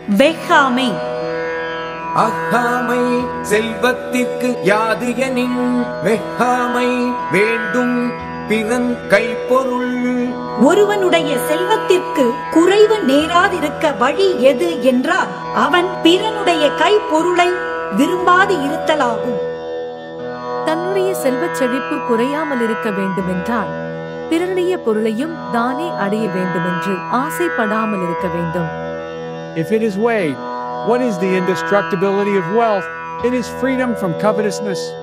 வெஹ்காமை அஹாமை செல்வத்திற்கு யாது எனின் வெஹாமை வேண்டும் பிறன் கைப்பொருள் ஒருவனுடைய செல்வத்திற்கு குறைவு நேராதிருக்க வழி எது என்றால் அவன் பிறனுடைய கைப்பொருளை விரும்பாது இருத்தலாகும் தன்னுடைய செல்வச் செழிப்பு குறையாமல் இருக்க வேண்டுமென்றால் பிறருடைய பொருளையும் தானே அடைய வேண்டுமென்று ஆசைப்படாமல் இருக்க வேண்டும் If it is weighed, what is the indestructibility of wealth? It is freedom from covetousness.